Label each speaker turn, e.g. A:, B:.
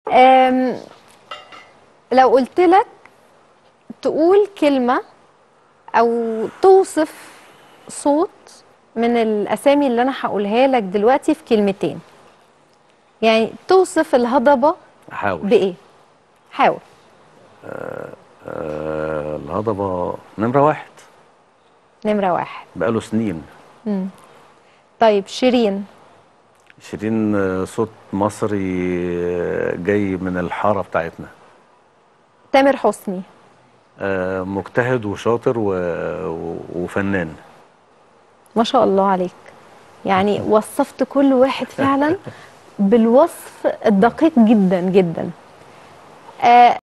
A: أم، لو قلت لك تقول كلمة أو توصف صوت من الأسامي اللي أنا هقولها لك دلوقتي في كلمتين يعني توصف الهضبة
B: احاول
A: بإيه؟ حاول
B: آه الهضبه نمره واحد
A: نمرة واحد
B: بقاله سنين
A: طيب شيرين
B: شيرين آه، صوت مصري آه، جاي من الحاره بتاعتنا
A: تامر حسني
B: آه مجتهد وشاطر و... و... وفنان
A: ما شاء الله عليك يعني وصفت كل واحد فعلا بالوصف الدقيق جدا جدا آه